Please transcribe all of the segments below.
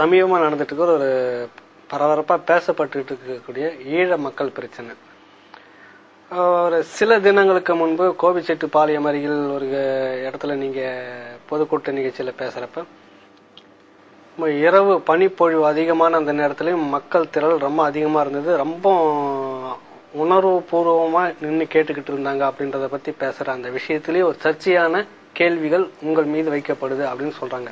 சமீபமாக நடந்துட்டு இருக்கிற ஒரு பரபரப்பாக பேசப்பட்டுட்டு இருக்கக்கூடிய ஈழ மக்கள் பிரச்சனை ஒரு சில தினங்களுக்கு முன்பு கோபிச்செட்டிப்பாளையம் அருகில் ஒரு இடத்துல நீங்க பொதுக்கூட்ட நிகழ்ச்சியில பேசுறப்ப ம- இரவு பனிப்பொழிவு அதிகமான அந்த நேரத்துலயும் மக்கள் திரள் ரொம்ப அதிகமா இருந்தது ரொம்ப உணர்வு பூர்வமா நின்று கேட்டுக்கிட்டு இருந்தாங்க அப்படின்றத பத்தி பேசுற அந்த விஷயத்திலேயே ஒரு சர்ச்சையான கேள்விகள் உங்கள் மீது வைக்கப்படுது அப்படின்னு சொல்றாங்க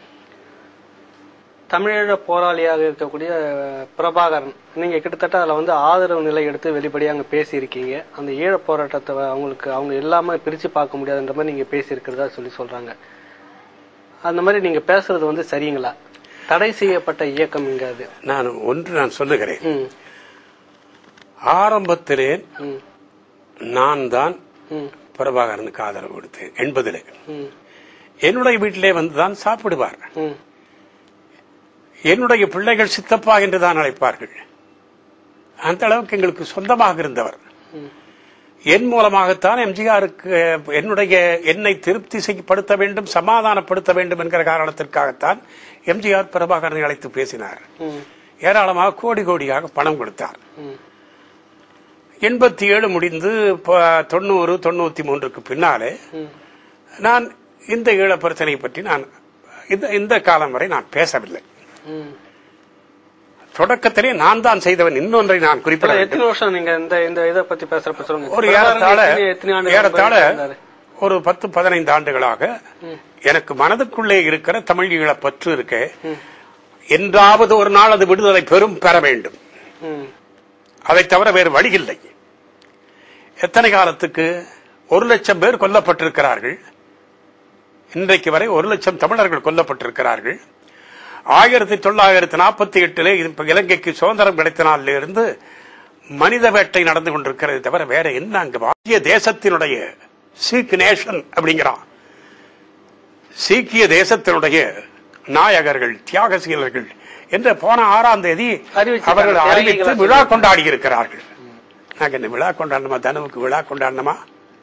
தமிழீழ போராளியாக இருக்கக்கூடிய பிரபாகரன் நீங்க கிட்டத்தட்ட அதுல வந்து ஆதரவு நிலை எடுத்து வெளிப்படையா அங்க பேசியிருக்கீங்க அந்த ஈழ போராட்டத்தை அவங்களுக்கு அவங்க எல்லாமே பிரிச்சு பார்க்க முடியாதுன்ற மாதிரி நீங்க பேசியிருக்கிறதா சொல்லி சொல்றாங்க அந்த மாதிரி நீங்க பேசுறது வந்து சரிங்களா தடை செய்யப்பட்ட இயக்கம் இங்க அது நான் ஒன்று நான் சொல்லுகிறேன் ம், ஆரம்பத்திலே ம், நான் தான் ம், பிரபாகரனுக்கு ஆதரவு கொடுத்தேன் என்பதிலே ம், என்னுடைய வீட்டிலே வந்துதான் சாப்பிடுவார் ம், என்னுடைய பிள்ளைகள் சித்தப்பா என்று தான் அழைப்பார்கள் அந்த அளவுக்கு எங்களுக்கு சொந்தமாக இருந்தவர் ம். என் மூலமாகத்தான் எம்ஜிஆருக்கு என்னுடைய என்னை திருப்தி செய்யப்படுத்த வேண்டும் சமாதானப்படுத்த வேண்டும் என்கிற காரணத்திற்காகத்தான் எம்ஜிஆர் பிரபாகரனை அழைத்து பேசினார் ம், ஏராளமாக கோடி கோடியாக பணம் கொடுத்தார் ம், எண்பத்தி ஏழு முடிந்து ப- தொண்ணூறு தொண்ணூத்தி மூன்றுக்கு பின்னாலே ம், நான் இந்த ஈழ பிரச்சனை பற்றி நான் இந்த இந்த காலம் வரை நான் பேசவில்லை ம். தொடக்கத்திலே நான் தான் செய்தவன் இன்னொன்றை நான் குறிப்பிட அப்புறம் வேண்டும் எத்தனை வருஷம் நீங்க இந்த இந்த இதை பத்தி பேசுறப்ப சொல்லுங்க ஒரு பிரபாகரன் ஏறத்தாழ எத்தனை- எத்தனை ஆண்டுகள் ஏறத்தாழ இருந்தாரு? ஒரு பத்து பதினைந்து ஆண்டுகளாக ம். எனக்கு மனதுக்குள்ளே இருக்கிற தமிழ் ஈழ பற்று இருக்க என்றாவது ஒரு நாள் அது விடுதலை பெரும் பெற வேண்டும் ம், அதை தவிர வேறு வழி இல்லை எத்தனை காலத்துக்கு ஒரு லட்சம் பேர் கொல்லப்பட்டிருக்கிறார்கள் இன்றைக்கு வரை ஒரு லட்சம் தமிழர்கள் கொல்லப்பட்டிருக்கிறார்கள் ஆயிரத்தி தொள்ளாயிரத்தி நாற்பத்தி எட்டிலே இப்ப இலங்கைக்கு சுதந்திரம் கிடைத்த நாளில் இருந்து மனித வேட்டை நடந்து கொண்டிருக்கிறது தவிர வேற என்ன அங்கு பாக்கிய தேசத்தினுடைய சீக் நேஷன் அப்படிங்கிறான் சீக்கிய தேசத்தினுடைய நாயகர்கள் தியாகசீலர்கள் என்ற போன ஆறாம் தேதி அறிவிச்சிட்டாங்க. அவர்கள் அறிவித்து தியாகிகளா விழா கொண்டாடி இருக்கிறார்கள் நாங்க என்ன விழா கொண்டாடணுமா தனுவுக்கு விழா கொண்டாடணுமா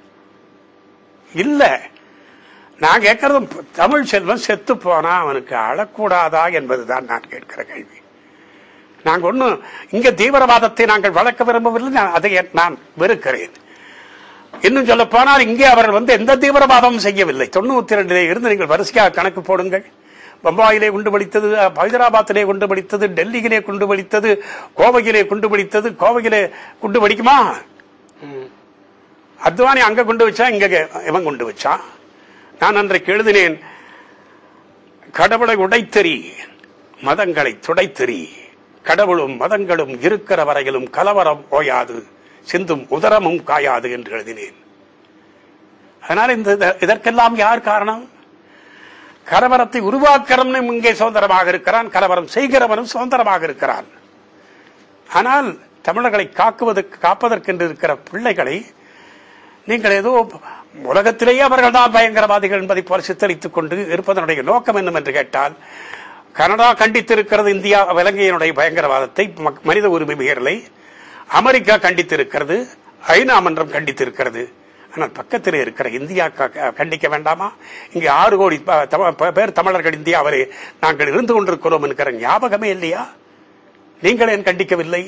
இல்ல நான் கேட்கறதும் தமிழ் செல்வம் செத்து போனா அவனுக்கு அழக்கூடாதா என்பதுதான் நான் கேட்கிற கேள்வி நாங்க ஒண்ணும் இங்க தீவிரவாதத்தை நாங்கள் வளர்க்க விரும்பவில்லை நான் அதை நான் வெறுக்கிறேன் இன்னும் சொல்ல போனால் இங்கே அவர்கள் வந்து எந்த தீவிரவாதமும் செய்யவில்லை தொண்ணூத்தி ரெண்டிலே இருந்து நீங்கள் வரிசையாக கணக்கு போடுங்கள் பம்பாயிலே குண்டு வெடித்தது ஹைதராபாத்திலே குண்டு வெடித்தது டெல்லியிலே குண்டு வெடித்தது கோவையிலே குண்டு வெடித்தது கோவையிலே குண்டு வெடிக்குமா ம், அத்வானி அங்க குண்டு வச்சா இங்க இவன் குண்டு வச்சான் நான் அன்றைக்கு எழுதினேன் கடவுளை உடைத்தெறி மதங்களை துடைத்தெறி கடவுளும் மதங்களும் இருக்கிற வரையிலும் கலவரம் ஓயாது சிந்தும் உதரமும் காயாது என்று எழுதினேன் அதனால இந்த இதற்கெல்லாம் யார் காரணம் கலவரத்தை உருவாக்கிறவனும் இங்கே சுதந்திரமாக இருக்கிறான் கலவரம் செய்கிறவனும் சுதந்திரமாக இருக்கிறான் ஆனால் தமிழர்களை காக்குவதற்கு காப்பதற்கென்று இருக்கிற பிள்ளைகளை நீங்கள் ஏதோ உலகத்திலேயே அவர்கள் தான் பயங்கரவாதிகள் என்பதை போல சித்தரித்துக் கொண்டு இருப்பதனுடைய நோக்கம் என்னவென்று கேட்டால் கனடா கண்டித்திருக்கிறது இந்தியா இலங்கையினுடைய பயங்கரவாதத்தை மக்- மனித உரிமை மீறலை அமெரிக்கா கண்டித்திருக்கிறது ஐநா மன்றம் கண்டித்திருக்கிறது ஆனால் பக்கத்தில் இருக்கிற இந்தியா க- கண்டிக்க வேண்டாமா இங்கே ஆறு கோடி ப- தம- ப- பேர் தமிழர்கள் இந்தியாவிலே நாங்கள் இருந்து கொண்டிருக்கிறோம் என்கிற ஞாபகமே இல்லையா நீங்கள் ஏன் கண்டிக்கவில்லை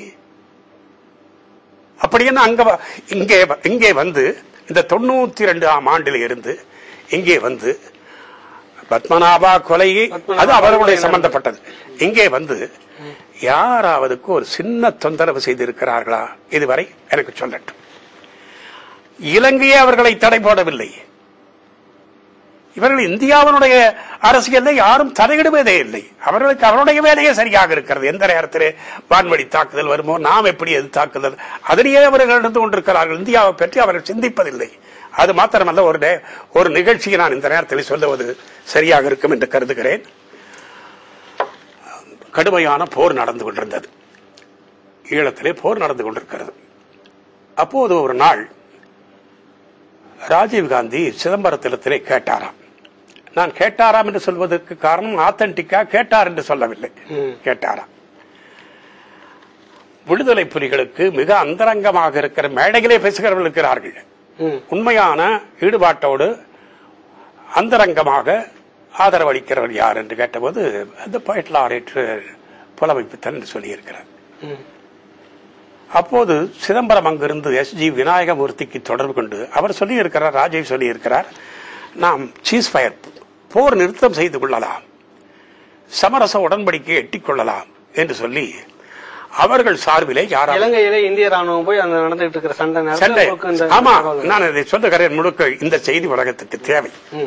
அப்படி என்ன அங்க வ- இங்கே வ- இங்கே வந்து இந்த தொண்ணூத்தி ரெண்டு ஆம் ஆண்டில் இருந்து இங்கே வந்து பத்மநாபா கொலையை பத்மநாபா அது அவர்களுடைய கொலை சம்பந்தப்பட்டது இங்கே வந்து யாராவதுக்கு ஒரு சின்ன தொந்தரவு செய்திருக்கிறார்களா இதுவரை எனக்கு சொல்லட்டும் இலங்கையே அவர்களை தடை போடவில்லை இவர்கள் இந்தியாவினுடைய அரசியலில் யாரும் தலையிடுவதே இல்லை அவர்களுக்கு அவருடைய வேலையே சரியாக இருக்கிறது எந்த நேரத்திலே வான்வழி தாக்குதல் வருமோ நாம் எப்படி எது தாக்குதல் அதிலேயே அவர்கள் இருந்து கொண்டிருக்கிறார்கள் இந்தியாவை பற்றி அவர்கள் சிந்திப்பதில்லை அது மாத்திரமல்ல ஒரு நே- ஒரு நிகழ்ச்சியை நான் இந்த நேரத்தில் சொல்லுவது சரியாக இருக்கும் என்று கருதுகிறேன் கடுமையான போர் நடந்து கொண்டிருந்தது ஈழத்திலே போர் நடந்து கொண்டிருக்கிறது அப்போது ஒரு நாள் ராஜீவ்காந்தி சிதம்பரத்திலத்திலே கேட்டாராம் நான் கேட்டாராம் என்று சொல்வதற்கு காரணம் ஆத்தன்டிக்கா கேட்டார் என்று சொல்லவில்லை ம். கேட்டாராம் விடுதலை புலிகளுக்கு மிக அந்தரங்கமாக இருக்கிற மேடைகளே பேசுகிறவர்கள் இருக்கிறார்கள் ம், உண்மையான ஈடுபாட்டோடு அந்தரங்கமாக ஆதரவு அளிக்கிறவர் யார் என்று கேட்டபோது அந்த பாயிண்ட் லாரேற்று புலமைப்புத்தன் என்று சொல்லியிருக்கிறார் ம். அப்போது சிதம்பரம் அங்கிருந்து எஸ் ஜி விநாயகமூர்த்திக்கு தொடர்பு கொண்டு அவர் சொல்லியிருக்கிறார் ராஜீவ் சொல்லியிருக்கிறார் நாம் சீஸ் ஃபயர் போர் நிறுத்தம் செய்து கொள்ளலாம் சமரச உடன்படிக்கை எட்டிக் கொள்ளலாம் என்று சொல்லி அவர்கள் சார்பிலே யாராவது இலங்கையில இந்திய ராணுவம் போய் அந்த நடந்துட்டு இருக்கிற சண்டை நேரத்துல சண்டை உங்களுக்கு இந்த ஆமா தகவல் நான் இதை சொல்லுகிறேன் முழுக்க இந்த செய்தி உலகத்துக்கு தேவை ம்.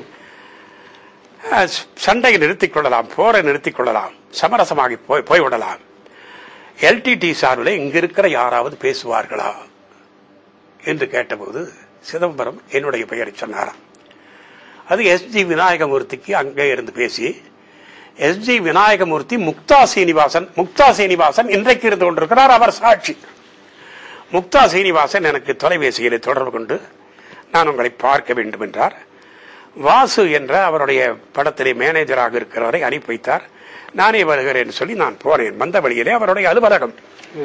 அஹ், சண்டையை நிறுத்திக் கொள்ளலாம் போரை நிறுத்திக் கொள்ளலாம் சமரசமாகி போய் போய்விடலாம் எல்டிடி சார்பில் இங்க இருக்கிற யாராவது பேசுவார்களா என்று கேட்டபோது சிதம்பரம் என்னுடைய பெயரை சொன்னாராம் அது எஸ் ஜி விநாயகமூர்த்திக்கு அங்கே இருந்து பேசி எஸ் ஜி விநாயகமூர்த்தி முக்தா சீனிவாசன் முக்தா சீனிவாசன் இன்றைக்கு இருந்து கொண்டிருக்கிறார் அவர் சாட்சி முக்தா சீனிவாசன் எனக்கு தொலைபேசியிலே தொடர்பு கொண்டு நான் உங்களை பார்க்க வேண்டும் என்றார் வாசு என்ற அவருடைய படத்திலே மேனேஜராக இருக்கிறவரை அனுப்பி வைத்தார் நானே வருகிறேன் சொல்லி நான் போனேன் வந்த வழியிலே அவருடைய அலுவலகம்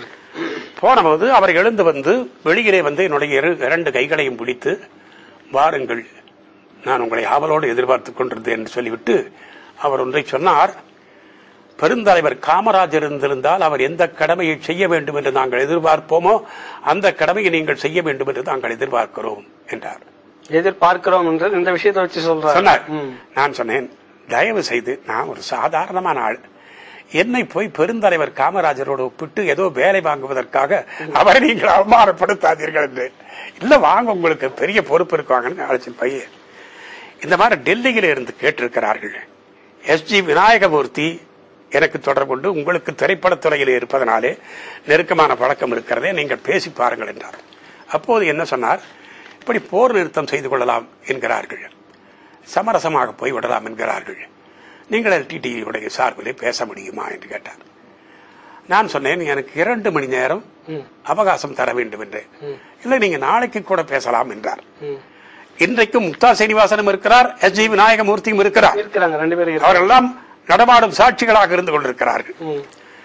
போனபோது அவர் எழுந்து வந்து வெளியிலே வந்து என்னுடைய இரு- இரண்டு கைகளையும் பிடித்து வாருங்கள் நான் உங்களை ஆவலோடு எதிர்பார்த்துக் கொண்டிருந்தேன் என்று சொல்லிவிட்டு அவர் ஒன்றை சொன்னார் பெருந்தலைவர் காமராஜர் இருந்திருந்தால் அவர் எந்த கடமையை செய்ய வேண்டும் என்று நாங்கள் எதிர்பார்ப்போமோ அந்த கடமையை நீங்கள் செய்ய வேண்டும் என்று நாங்கள் எதிர்பார்க்கிறோம் என்றார் எதிர்பார்க்கிறோம் என்று இந்த விஷயத்தை வச்சு சொல்றாரு சொன்னார் ம். நான் சொன்னேன் தயவு செய்து நான் ஒரு சாதாரணமான ஆள் என்னை போய் பெருந்தலைவர் காமராஜரோடு ஒப்பிட்டு ஏதோ வேலை வாங்குவதற்காக அவரை நீங்கள் அவமானப்படுத்தாதீர்கள் என்று இல்ல வாங்க உங்களுக்கு பெரிய பொறுப்பு இருக்குவாங்கன்னு அழைச்சி பையன் இந்த மாதிரி டெல்லியில இருந்து கேட்டிருக்கிறார்கள் எஸ் ஜி விநாயகமூர்த்தி எனக்கு தொடர்பு கொண்டு உங்களுக்கு திரைப்படத்துறையில் இருப்பதனாலே நெருக்கமான பழக்கம் இருக்கிறதே நீங்கள் பேசி பாருங்கள் என்றார் அப்போது என்ன சொன்னார் இப்படி போர் நிறுத்தம் செய்து கொள்ளலாம் என்கிறார்கள் சமரசமாக போய் விடலாம் என்கிறார்கள் நீங்கள் எல்டிடியுடைய சார்பிலே பேச முடியுமா என்று கேட்டார் நான் சொன்னேன் எனக்கு இரண்டு மணி நேரம் ம். அவகாசம் தர வேண்டும் என்று இல்லை நீங்க நாளைக்கு கூட பேசலாம் என்றார் ம். இன்றைக்கு முக்தா சீனிவாசனும் இருக்கிறார் எஸ் ஜி விநாயகமூர்த்தியும் இருக்கிறார் இருக்கிறாங்க ரெண்டு பேரும் இருக்காங்க. அவரெல்லாம் நடமாடும் சாட்சிகளாக இருந்து கொண்டிருக்கிறார்கள் ம்.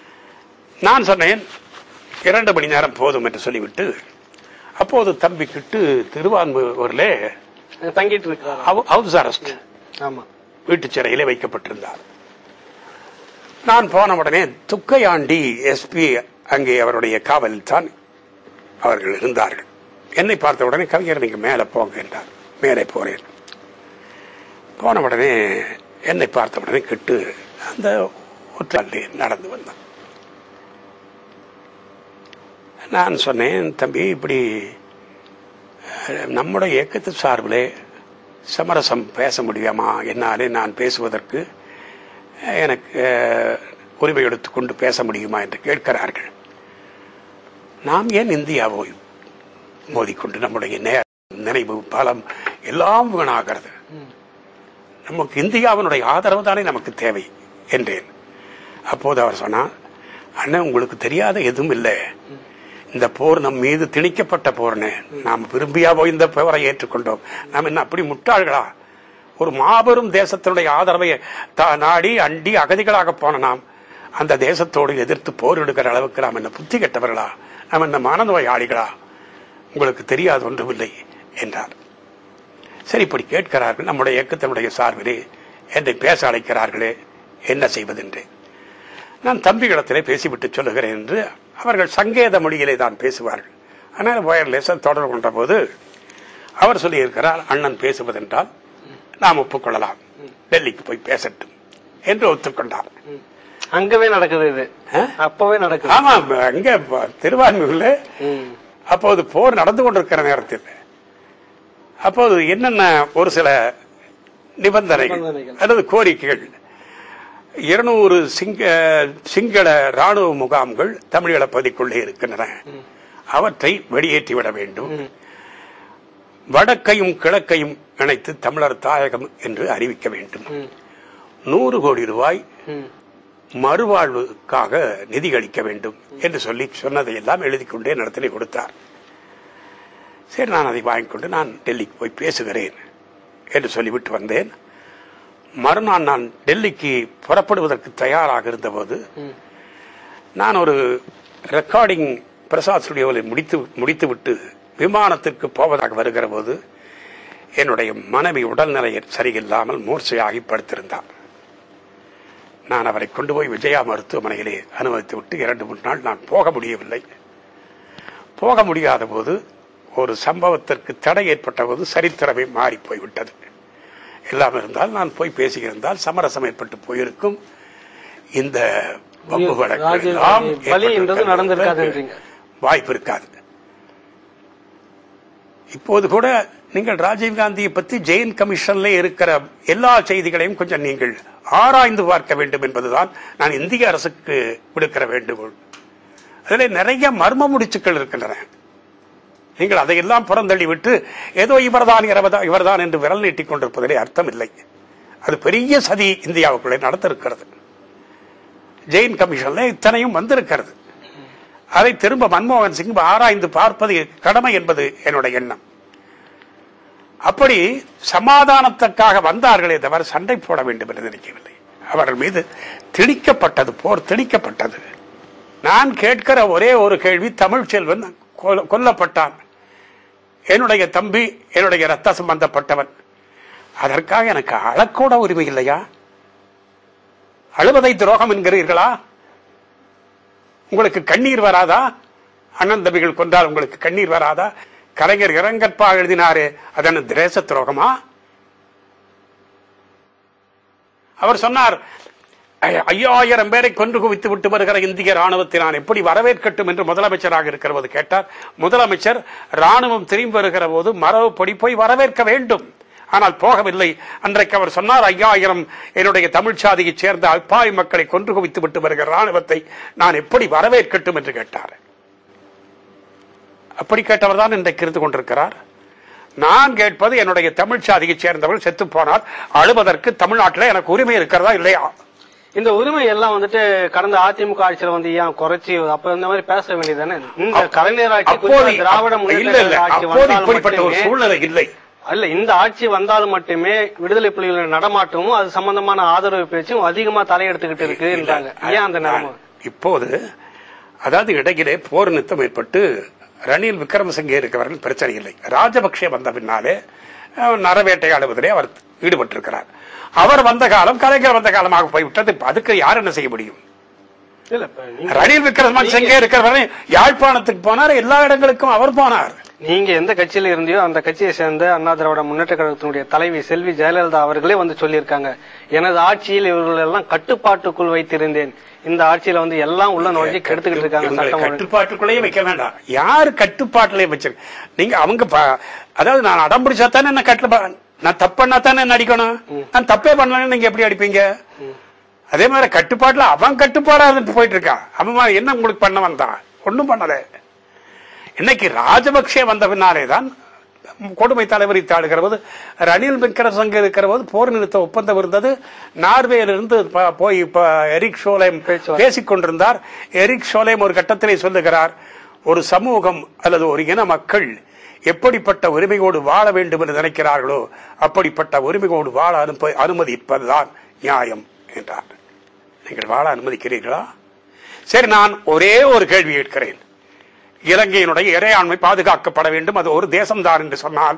நான் சொன்னேன் இரண்டு மணி நேரம் போதும் என்று சொல்லிவிட்டு அப்போது தம்பி கிட்டு திருவான்மூரிலே தங்கிட்டு இருக்கிறாங்க ஹவு- ஹவுஸ் அரெஸ்ட் ஆமா வீட்டு சிறையிலே வைக்கப்பட்டிருந்தார் நான் போன உடனே துக்கையாண்டி எஸ்பி அங்கே அவருடைய காவலில் தான் அவர்கள் இருந்தார்கள் என்னை பார்த்த உடனே கவிஞர் நீங்க மேலே போங்க என்றார் மேலே போறேன் போன உடனே என்னை பார்த்த உடனே கிட்டு அந்த ஒற்றாலே நடந்து வந்தான் நான் சொன்னேன் தம்பி இப்படி அஹ், நம்முடைய இயக்கத்து சார்பிலே சமரசம் பேச முடியுமா என்னாலே நான் பேசுவதற்கு அஹ், எனக்கு அஹ், உரிமை எடுத்துக்கொண்டு பேச முடியுமா என்று கேட்கிறார்கள் நாம் ஏன் இந்தியாவை மோதிக்கொண்டு நம்முடைய நே- நினைவு பலம் எல்லாம் வீணாகிறது நமக்கு இந்தியாவினுடைய ஆதரவு தானே நமக்கு தேவை என்றேன் அப்போது அவர் சொன்னார் அண்ணன் உங்களுக்கு தெரியாத எதுவும் இல்லை இந்த போர் நம் மீது திணிக்கப்பட்ட போர்னு நாம் விரும்பியா போய் இந்த போரை ஏற்றுக்கொண்டோம் நாம் என்ன அப்படி முட்டாள்களா ஒரு மாபெரும் தேசத்தினுடைய ஆதரவை தா- நாடி அண்டி அகதிகளாக போன நாம் அந்த தேசத்தோடு எதிர்த்து போரிடுகிற அளவுக்கு நாம் என்ன புத்தி கெட்டவர்களா நாம் என்ன மனநோயாளிகளா உங்களுக்கு தெரியாது ஒன்றுமில்லை என்றார் சரி இப்படி கேட்கிறார்கள் நம்முடைய இயக்கத்தினுடைய சார்பிலே என்னை பேச அழைக்கிறார்களே என்ன செய்வதென்று நான் தம்பிகளிடத்திலே பேசிவிட்டு சொல்லுகிறேன் என்று அவர்கள் சங்கேத மொழியிலே தான் பேசுவார்கள் ஆனால் வயர்லெஸ் தொடர்பு கொண்ட போது அவர் சொல்லியிருக்கிறார் அண்ணன் பேசுவதென்றால் நாம் ஒப்புக்கொள்ளலாம் டெல்லிக்கு போய் பேசட்டும் என்று ஒத்துக்கொண்டார் ம். அங்கவே நடக்குது இது ஆ? அப்பவே நடக்குது ஆமா அங்க ப- திருவான்மியூர்ல ம். அப்போது போர் நடந்து கொண்டிருக்கிற நேரத்தில் அப்போது என்னென்ன ஒரு சில நிபந்தனைகள் நிபந்தனைகள். அல்லது கோரிக்கைகள் இருநூறு சிங்க சிங்கள ராணுவ முகாம்கள் தமிழீழ பகுதிக்குள்ளே இருக்கின்றன அவற்றை வெளியேற்றிவிட வேண்டும் ம். வடக்கையும் கிழக்கையும் இணைத்து தமிழர் தாயகம் என்று அறிவிக்க வேண்டும் ம். நூறு கோடி ரூபாய் ம். மறுவாழ்வுக்காக நிதி அளிக்க வேண்டும் என்று சொல்லி சொன்னதையெல்லாம் எழுதி கொண்டே நடத்திலே கொடுத்தார் சரி நான் அதை வாங்கிக் கொண்டு நான் டெல்லிக்கு போய் பேசுகிறேன் என்று சொல்லிவிட்டு வந்தேன் மறுநாள் நான் டெல்லிக்கு புறப்படுவதற்கு தயாராக இருந்தபோது ம். நான் ஒரு ரெக்கார்டிங் பிரசாத் ஸ்டுடியோவில் முடித்து முடித்துவிட்டு விமானத்திற்கு போவதாக வருகிற போது என்னுடைய மனைவி உடல்நிலை சரியில்லாமல் மூர்ச்சையாகி படுத்திருந்தார் நான் அவரை கொண்டு போய் விஜயா மருத்துவமனையிலே அனுமதித்து விட்டு இரண்டு மூன்று நாள் நான் போக முடியவில்லை போக முடியாத போது ஒரு சம்பவத்திற்கு தடை ஏற்பட்ட போது சரித்திரமே மாறி போய்விட்டது எல்லாம் இருந்தால் நான் போய் பேசியிருந்தால் சமரசம் ஏற்பட்டு போயிருக்கும் இந்த வம்பு வழக்கு ராஜீவ் எல்லாம் பலி என்றது ஏற்பட்டிருக்கிறது. நடந்திருக்காதுன்றீங்க. வாய்ப்பு இருக்காது இப்போது கூட நீங்கள் ராஜீவ் காந்தியை பற்றி ஜெயின் கமிஷன்ல இருக்கிற எல்லா செய்திகளையும் கொஞ்சம் நீங்கள் ஆராய்ந்து பார்க்க வேண்டும் என்பதுதான் நான் இந்திய அரசுக்கு விடுக்கிற வேண்டுகோள் அதில் நிறைய மர்ம முடிச்சுக்கள் இருக்கின்றன நீங்கள் அதையெல்லாம் புறந்தள்ளி விட்டு ஏதோ இவர்தான் இவர்தான் இவர்தான் என்று விரல் நீட்டிக் கொண்டிருப்பதிலே அர்த்தம் இல்லை அது பெரிய சதி இந்தியாவுக்குள்ளே நடந்திருக்கிறது ஜெயின் கமிஷன்ல இத்தனையும் வந்திருக்கிறது அதை திரும்ப மன்மோகன் சிங் ஆராய்ந்து பார்ப்பது கடமை என்பது என்னுடைய எண்ணம் அப்படி சமாதானத்துக்காக வந்தார்களே தவிர சண்டை போட வேண்டும் என்று நினைக்கவில்லை அவர்கள் மீது திணிக்கப்பட்டது போர் திணிக்கப்பட்டது நான் கேட்கிற ஒரே ஒரு கேள்வி தமிழ் செல்வன் கொல்ல- கொல்லப்பட்டான் என்னுடைய தம்பி என்னுடைய ரத்த சம்பந்தப்பட்டவன் அதற்காக எனக்கு அழக்கூட உரிமை இல்லையா அழுவதை துரோகம் என்கிறீர்களா உங்களுக்கு கண்ணீர் வராதா அண்ணன் தம்பிகள் கொண்டால் உங்களுக்கு கண்ணீர் வராதா கலைஞர் இரங்கற்பா எழுதினாரே அதன் தேச துரோகமா அவர் சொன்னார் "ஐ- ஐயாயிரம் பேரை கொன்று குவித்து விட்டு வருகிற இந்திய ராணுவத்தை நான் எப்படி வரவேற்கட்டும் என்று முதலமைச்சராக இருக்கிற போது கேட்டார் முதலமைச்சர் ராணுவம் திரும்பி வருகிற போது மரபுப்படி போய் வரவேற்க வேண்டும் ஆனால் போகவில்லை அன்றைக்கு அவர் சொன்னார் ஐயாயிரம் என்னுடைய தமிழ் சாதியைச் சேர்ந்த அப்பாவி மக்களை கொன்று குவித்து விட்டு வருகிற ராணுவத்தை நான் எப்படி வரவேற்கட்டும் என்று கேட்டார் அப்படி கேட்டவர் தான் இன்றைக்கு இருந்து கொண்டிருக்கிறார் நான் கேட்பது என்னுடைய தமிழ் சாதியைச் சேர்ந்தவர்கள் செத்து போனால் அழுவதற்கு தமிழ்நாட்டில் எனக்கு உரிமை இருக்கிறதா இல்லையா இந்த உரிமை எல்லாம் வந்துட்டு கடந்த அதிமுக ஆட்சியில வந்து ஏன் குறைச்சி அப்ப இந்த மாதிரி பேச வேண்டியதானே இந்த கலைஞர் ஆட்சி அப்போது குறிப்பா திராவிட இல்ல முன்னேற்ற இல்ல கழக ஆட்சி அப்போது வந்தாலும் இப்படிப்பட்ட ஒரு மட்டுமே சூழ்நிலை இல்லை அல்ல இந்த ஆட்சி வந்தாலும் மட்டுமே விடுதலை புலிகளின் நடமாட்டமும் அது சம்பந்தமான ஆதரவு பேச்சும் அதிகமா தலையெடுத்துக்கிட்டு இருக்குன்றாங்க ஏன் அந்த நிலைமை இப்போது அதாவது இடையிலே போர் நிறுத்தம் ஏற்பட்டு ரணில் விக்ரமசிங்கே இருக்கிறவர்கள் பிரச்சனை இல்லை ராஜபக்சே வந்த பின்னாலே அஹ், நரவேட்டையாடுவதிலே அவர் ஈடுபட்டிருக்கிறார் அவர் வந்த காலம் கலைஞர் வந்த காலமாக போய்விட்டது இப்ப அதுக்கு யார் என்ன செய்ய முடியும் இல்ல இப்ப நீங்க- ரணில் விக்ரமசிங்கே இருக்கிறவரை யாழ்ப்பாணத்துக்கு போனார் எல்லா இடங்களுக்கும் அவர் போனார் நீங்க எந்த கட்சியில இருந்தியோ அந்த கட்சியை சேர்ந்த அண்ணா திராவிட முன்னேற்ற கழகத்தினுடைய தலைவி செல்வி ஜெயலலிதா அவர்களே வந்து சொல்லியிருக்காங்க எனது ஆட்சியில் இவர்கள் எல்லாம் கட்டுப்பாட்டுக்குள் வைத்திருந்தேன் இந்த ஆட்சியில வந்து எல்லாம் உள்ள நுழைஞ்சு கெடுத்துக்கிட்டு இருக்காங்க இவங்களை சட்டம் ஒழுங்கு. கட்டுப்பாட்டுக்குள்ளேயே வைக்க வேண்டாம் யாரு கட்டுப்பாட்டுலயே வச்சிருக்க நீங்க அவங்க ப- அதாவது நான் அடம் பிடிச்சா தானே என்ன கட்டுப்பா நான் தப்புன்னா தானே என்ன அடிக்கணும் நான் தப்பே பண்ணலன்னு நீங்க எப்படி அடிப்பீங்க அதே மாதிரி கட்டுப்பாட்டுல அவன் கட்டுப்பாடா இருந்துட்டு போயிட்டு இருக்கான் அவன் மாதிரி என்ன உங்களுக்கு பண்ண வந்தான் ஒண்ணும் பண்ணல இன்னைக்கு ராஜபக்சே வந்த பின்னாலே தான் கொடுமை தலைவரை தாழுகிற போது ரணில் விக்ரமசிங்கே இருக்கிற போது போர் நிறுத்த ஒப்பந்தம் இருந்தது நார்வேயிலிருந்து ப- போய் இப்ப எரிக் ஷோலேம் பேச்சுவார்த்தை. பேசிக் கொண்டிருந்தார் எரிக் ஷோலேம் ஒரு கட்டத்திலே சொல்லுகிறார் ஒரு சமூகம் அல்லது ஒரு இன மக்கள் எப்படிப்பட்ட உரிமையோடு வாழ வேண்டும் என்று நினைக்கிறார்களோ அப்படிப்பட்ட உரிமையோடு வாழ அனுப்ப அனுமதிப்பதுதான் நியாயம் என்றார் நீங்கள் வாழ அனுமதிக்கிறீர்களா சரி நான் ஒரே ஒரு கேள்வி கேட்கிறேன் இலங்கையினுடைய இறையாண்மை பாதுகாக்கப்பட வேண்டும் அது ஒரு தேசம்தான் என்று சொன்னால்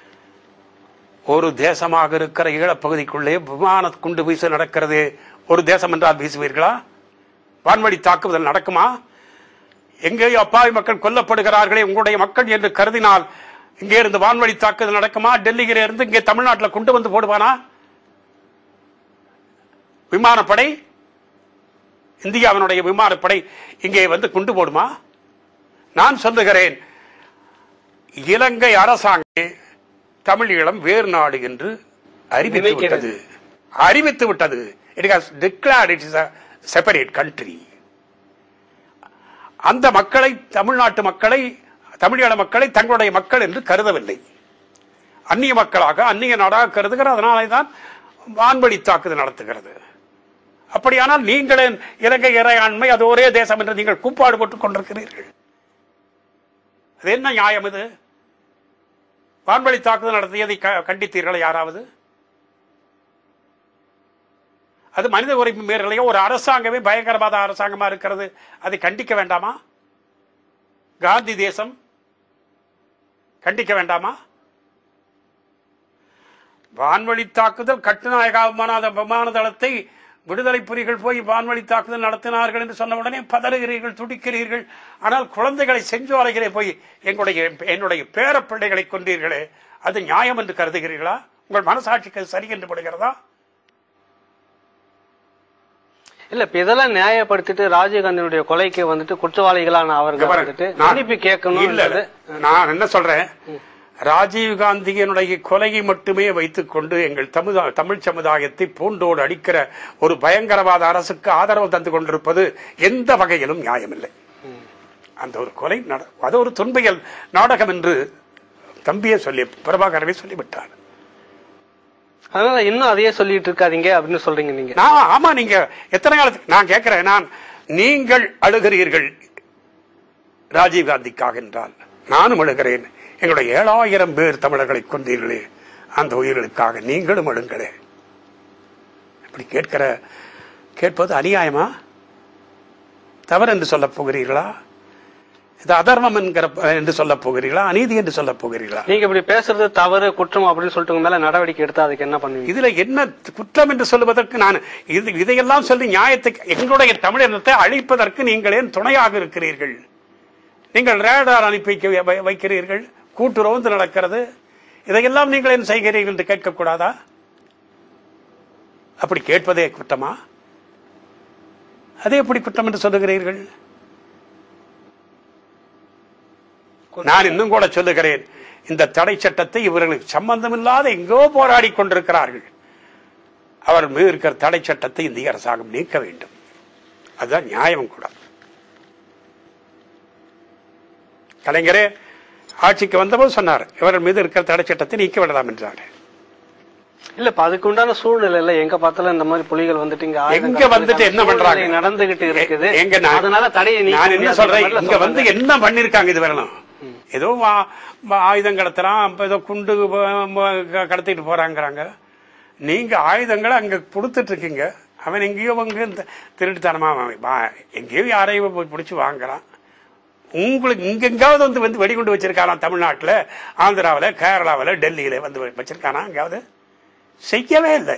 ஒரு தேசமாக இருக்கிற ஈழப்பகுதிக்குள்ளே விமான குண்டு வீச நடக்கிறது ஒரு தேசம் என்றால் வீசுவீர்களா வான்வழி தாக்குதல் நடக்குமா எங்கேயோ அப்பாவி மக்கள் கொல்லப்படுகிறார்களே உங்களுடைய மக்கள் என்று கருதினால் இங்கே இருந்து வான்வழி தாக்குதல் நடக்குமா டெல்லியில இருந்து இங்கே தமிழ்நாட்டில் கொண்டு வந்து போடுவானா விமானப்படை இந்தியாவினுடைய விமானப்படை இங்கே வந்து கொண்டு போடுமா நான் சொல்லுகிறேன் இலங்கை அரசாங்கம் தமிழீழம் வேறு நாடு என்று அறிவித்து நினைக்கிறது. விட்டது அறிவித்து விட்டது it has declared it is a separate country அந்த மக்களை தமிழ்நாட்டு மக்களை தமிழீழ மக்களை தங்களுடைய மக்கள் என்று கருதவில்லை அந்நிய மக்களாக அந்நிய நாடாக கருதுகிற அதனாலே தான் வான்வழி தாக்குதல் நடத்துகிறது அப்படியானால் நீங்களே இலங்கை இறையாண்மை அது ஒரே தேசம் என்று நீங்கள் கூப்பாடு போட்டுக் கொண்டிருக்கிறீர்கள் அது என்ன நியாயம் இது வான்வழி தாக்குதல் நடத்தியதை க- கண்டித்தீர்களா யாராவது அது மனித உரிமை மீறலையோ ஒரு அரசாங்கமே பயங்கரவாத அரசாங்கமா இருக்கிறது அதை கண்டிக்க வேண்டாமா காந்தி தேசம் கண்டிக்க வேண்டாமா வான்வழி தாக்குதல் கட்டுநாயகா விமான விமான தளத்தை விடுதலை புலிகள் போய் வான்வழி தாக்குதல் நடத்தினார்கள் என்று சொன்ன உடனே பதறுகிறீர்கள் துடிக்கிறீர்கள் ஆனால் குழந்தைகளை செஞ்சோலைகளே போய் எங்களுடைய என்னுடைய பேர பிள்ளைகளை கொண்டீர்களே அது நியாயம் என்று கருதுகிறீர்களா உங்கள் மனசாட்சிக்கு அது சரி என்று படுகிறதா இல்ல இப்ப இதெல்லாம் நியாயப்படுத்திட்டு ராஜீவ்காந்தியுடைய கொலைக்கு வந்துட்டு குற்றவாளிகளான அவர்கள் வந்துட்டு நான்- மன்னிப்பு கேட்கணும் இல்ல, இல்ல. நான் என்ன சொல்றேன் ராஜீவ் காந்தியினுடைய கொலையை மட்டுமே வைத்துக் கொண்டு எங்கள் தமிழ் தமிழ் சமுதாயத்தை பூண்டோடு அடிக்கிற ஒரு பயங்கரவாத அரசுக்கு ஆதரவு தந்து கொண்டிருப்பது எந்த வகையிலும் நியாயமில்லை அந்த ஒரு கொலை நட- அது ஒரு துன்பியல் நாடகம் என்று தம்பியே சொல்லி பிரபாகரவே சொல்லிவிட்டார் அதனால இன்னும் அதையே சொல்லிட்டு இருக்காதீங்க அப்படின்னு சொல்றீங்க நீங்க நான் ஆமா நீங்க எத்தனை காலத்துக்கு நான் கேட்கிறேன் நான் நீங்கள் அழுகிறீர்கள் ராஜீவ் காந்திக்காக என்றால் நானும் அழுகிறேன் எங்களுடைய ஏழாயிரம் பேர் தமிழர்களை கொண்டீர்களே அந்த உயிர்களுக்காக நீங்களும் அழுங்களே இப்படி கேட்கிற கேட்பது அநியாயமா தவறு என்று சொல்லப் போகிறீர்களா இது அதர்மம் என்கிற என்று சொல்லப் போகிறீர்களா அநீதி என்று சொல்லப் போகிறீர்களா நீங்க இப்படி பேசுறது தவறு குற்றம் அப்படின்னு சொல்லிட்டு உங்க மேல நடவடிக்கை எடுத்தா அதுக்கு என்ன பண்ணுவீங்க இதுல என்ன குற்றம் என்று சொல்லுவதற்கு நான் இது இதையெல்லாம் சொல்லி நியாயத்தை எங்களுடைய தமிழினத்தை அழிப்பதற்கு நீங்கள் ஏன் துணையாக இருக்கிறீர்கள் நீங்கள் ரேடார் அனுப்பி வைக்க- வை- வைக்கிறீர்கள் கூட்டுறவு நடக்கிறது இதையெல்லாம் நீங்கள் ஏன் செய்கிறீர்கள் என்று கேட்கக்கூடாதா அப்படி கேட்பதே குற்றமா அதே எப்படி குற்றம் என்று சொல்லுகிறீர்கள் நான் இன்னும் கூட சொல்லுகிறேன் இந்த தடை சட்டத்தை இவர்களுக்கு சம்பந்தமில்லாத எங்கோ போராடி கொண்டிருக்கிறார்கள் அவர் மீது இருக்கிற தடை சட்டத்தை இந்திய அரசாங்கம் நீக்க வேண்டும் அதுதான் நியாயம் கூட கலைஞரே ஆட்சிக்கு வந்தபோது சொன்னார் இவர்கள் மீது இருக்கிற தடை சட்டத்தை நீக்க விடலாம் என்றார் இல்ல இப்ப அதுக்கு உண்டான சூழ்நிலை இல்ல எங்க பார்த்தாலும் இந்த மாதிரி புலிகள் வந்துட்டு இங்க ஆயுதம் எங்க வந்துட்டு என்ன கடத்தலுக்கான பண்றாங்க சூழ்நிலை நடந்துகிட்டு இருக்குது எ- எங்க நான் அதனால தடையை நீக்க நான் என்ன முடியாது சொல்றேன் அப்படின்ற இங்க மாதிரி வந்து சொல்றாங்க. என்ன பண்ணிருக்காங்க இது வரணும் ஏதோ வா- வா- ஆயுதம் கடத்துறான் அப்ப ஏதோ குண்டு வ- வ- க- கடத்திட்டு போறாங்கறாங்க நீங்க ஆயுதங்களை அங்க கொடுத்துட்டு இருக்கீங்க அவன் எங்கேயோ அங்க இந்த திருட்டுத்தனமா அவன் வா- எங்கேயோ யாரையும் போய் பிடிச்சு வாங்குறான் உங்களுக்கு இங்க எங்காவது வந்து வந்து வெடிகுண்டு வச்சிருக்கானா தமிழ்நாட்டுல ஆந்திராவுல கேரளாவுல டெல்லியில வந்து வச்சிருக்கானா எங்காவது செய்யவே இல்லை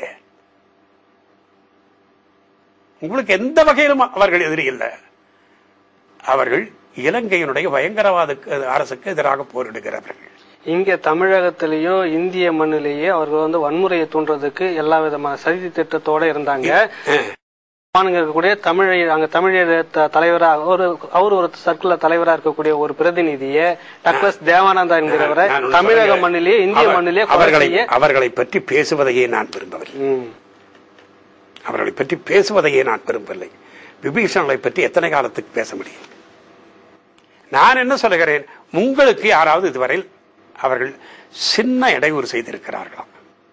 உங்களுக்கு எந்த வகையிலும் அவர்கள் எதிரி இல்லை அவர்கள் இலங்கையினுடைய பயங்கரவாத அரசுக்கு எதிராக போரிடுகிறவர்கள் இங்க தமிழகத்திலேயோ இந்திய மண்ணிலேயே அவர்கள் வந்து வன்முறையை தூண்டுறதுக்கு எல்லா விதமான சதி திட்டத்தோட இருந்தாங்க மாநில இருக்கக்கூடிய தமிழை அங்க தமிழர் த- தலைவரா ஒரு அவர் ஒரு சர்க்கிள்ல தலைவரா இருக்கக்கூடிய ஒரு பிரதிநிதியை டக்ளஸ் தேவானந்தா என்கிறவரை நான் ஒண்ணு தமிழக சொல்றேன். மண்ணிலேயே இந்திய அவர்- மண்ணிலேயே கொலை அவர்களை செய்ய அவர்களை பற்றி பேசுவதையே நான் விரும்பவில்லை ம். அவர்களை பற்றி பேசுவதையே நான் விரும்பவில்லை விபீஷணனை பற்றி எத்தனை காலத்துக்கு பேச முடியும் நான் என்ன சொல்லுகிறேன் உங்களுக்கு யாராவது இதுவரையில் அவர்கள் சின்ன இடையூறு செய்திருக்கிறார்களா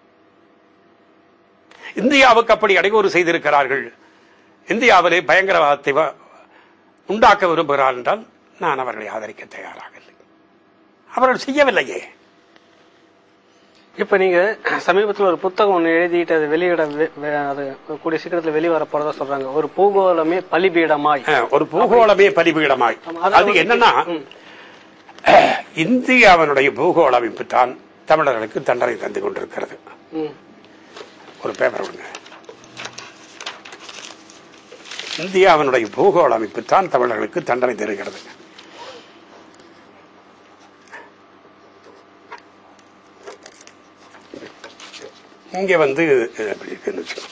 இந்தியாவுக்கு அப்படி இடையூறு செய்திருக்கிறார்கள் இந்தியாவிலே பயங்கரவாதத்தை வ- உண்டாக்க விரும்புகிறார் என்றால் நான் அவர்களை ஆதரிக்க தயாராக இல்லை அவர்கள் செய்யவில்லையே இப்ப நீங்க சமீபத்துல ஒரு புத்தகம் ஒண்ணு எழுதிட்டு அது வெளியிட வெ- வெ- அது கூடிய சீக்கிரத்துல வெளிவர போறதா சொல்றாங்க ஒரு பூகோளமே பலிபீடமாய் அஹ், ஒரு பூகோளமே பலிபீடமாய் ஆமா, அதாவது அது என்னன்னா ம். இந்தியாவினுடைய பூகோள அமைப்பு தான் தமிழர்களுக்கு தண்டனை தந்து கொண்டிருக்கிறது ம். ஒரு பேப்பர் கொடுங்க இந்தியாவினுடைய பூகோள அமைப்பு தான் தமிழர்களுக்கு தண்டனை தருகிறது இங்க வந்து இது எப்படி இருக்குன்னு வச்சுக்கோ.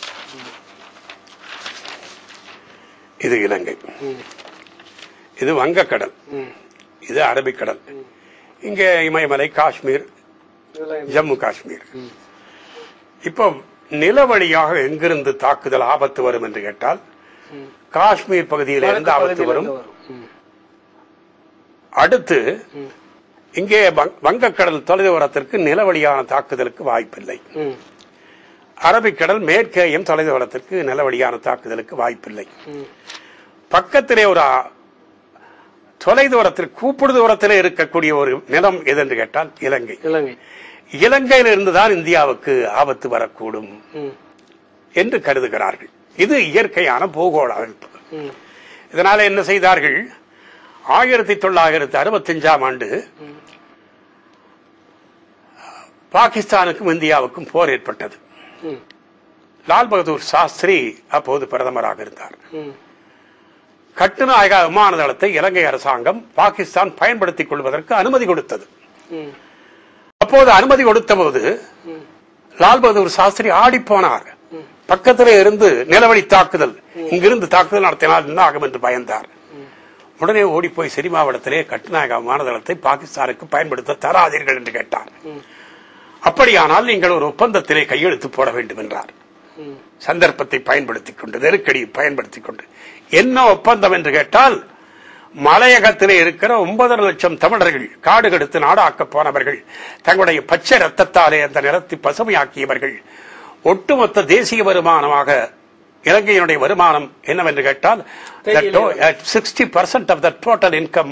இது இலங்கை ம். இது வங்கக்கடல் ம். இது அரபிக்கடல் இங்க இமயமலை காஷ்மீர் இதெல்லாம் ஜம்மு காஷ்மீர் இப்போ நிலவழியாக எங்கிருந்து தாக்குதல் ஆபத்து வரும் என்று கேட்டால் ம். காஷ்மீர் பகுதியில இருந்து ஆபத்து பகுதியில வரும் இருந்து வரும். ம். அடுத்து ம். இங்கே வங்க- வங்கக்கடல் தொலைதூரத்திற்கு நிலவழியான தாக்குதலுக்கு வாய்ப்பில்லை ம். அரபிக்கடல் மேற்கேயும் தொலைதூரத்திற்கு நிலவழியான தாக்குதலுக்கு வாய்ப்பில்லை ம். பக்கத்திலே ஒரு ஆ- தொலைதூரத்தில் கூப்பிடு தூரத்திலே இருக்கக்கூடிய ஒரு நிலம் எதென்று கேட்டால் இலங்கை இலங்கை இலங்கையில் இருந்துதான் இந்தியாவுக்கு ஆபத்து வரக்கூடும் ம். என்று கருதுகிறார்கள் இது இயற்கையான பூகோள அமைப்பு ம். இதனால என்ன செய்தார்கள் ஆயிரத்தி தொள்ளாயிரத்தி அறுபத்தஞ்சாம் ஆண்டு பாகிஸ்தானுக்கும் இந்தியாவுக்கும் போர் ஏற்பட்டது ம் லால் பகதூர் சாஸ்திரி அப்போது பிரதமராக இருந்தார் ம் கட்டுநாயகா விமான தளத்தை இலங்கை அரசாங்கம் பாகிஸ்தான் பயன்படுத்திக் கொள்வதற்கு அனுமதி கொடுத்தது ம் அப்போது அனுமதி கொடுத்த போது ம் லால் பகதூர் சாஸ்திரி ஆடி போனார் ம். பக்கத்திலே இருந்து நிலவழி தாக்குதல் இங்கிருந்து தாக்குதல் நடத்தினால் என்ன ஆகும் என்று பயந்தார் உடனே ஓடி போய் சினிமாவிடத்திலே கட்டுநாயகா விமான தளத்தை பாகிஸ்தானுக்கு பயன்படுத்த தராதீர்கள் என்று கேட்டார் ம். அப்படியானால் நீங்கள் ஒரு ஒப்பந்தத்திலே கையெழுத்து போட வேண்டும் என்றார் ம் சந்தர்ப்பத்தை பயன்படுத்திக் கொண்டு நெருக்கடியை பயன்படுத்திக் கொண்டு என்ன ஒப்பந்தம் என்று கேட்டால் மலையகத்திலே இருக்கிற ஒன்பதரை லட்சம் தமிழர்கள் காடு கெடுத்து நாடாக்க போனவர்கள் தங்களுடைய பச்சை ரத்தத்தாலே அந்த நிறத்தை பசுமையாக்கியவர்கள் ஒட்டுமொத்த தேசிய வருமானமாக இலங்கையினுடைய வருமானம் என்னவென்று கேட்டால் sixty percent of the total income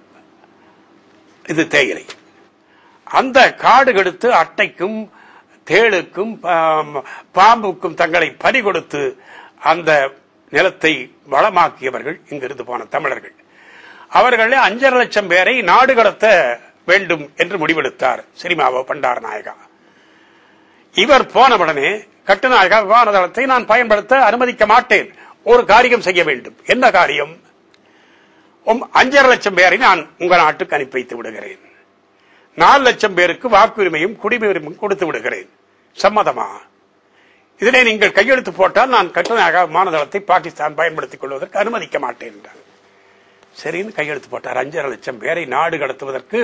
இது தேயிலை அந்த காடு கெடுத்து அட்டைக்கும் தேளுக்கும் பாம், பாம்புக்கும் தங்களை பறி கொடுத்து அந்த நிலத்தை வளமாக்கியவர்கள் இங்கிருந்து போன தமிழர்கள் அவர்களே அஞ்சரை லட்சம் பேரை நாடு கடத்த வேண்டும் என்று முடிவெடுத்தார் சினிமாவோ பண்டார நாயகா இவர் போனவுடனே கட்டுநாயகா விமான தளத்தை நான் பயன்படுத்த அனுமதிக்க மாட்டேன் ஒரு காரியம் செய்ய வேண்டும் என்ன காரியம் உம் அஞ்சரை லட்சம் பேரை நான் உங்க நாட்டுக்கு அனுப்பி வைத்து விடுகிறேன் நாலு லட்சம் பேருக்கு வாக்குரிமையும் குடியுரிமையும் கொடுத்து விடுகிறேன் சம்மதமா இதிலே நீங்கள் கையெழுத்து போட்டால் நான் கட்டுநாயகா விமான தளத்தை பாகிஸ்தான் பயன்படுத்திக் கொள்வதற்கு அனுமதிக்க மாட்டேன் என்றார் சரின்னு கையெழுத்து போட்டார் அஞ்சரை லட்சம் பேரை நாடு கடத்துவதற்கு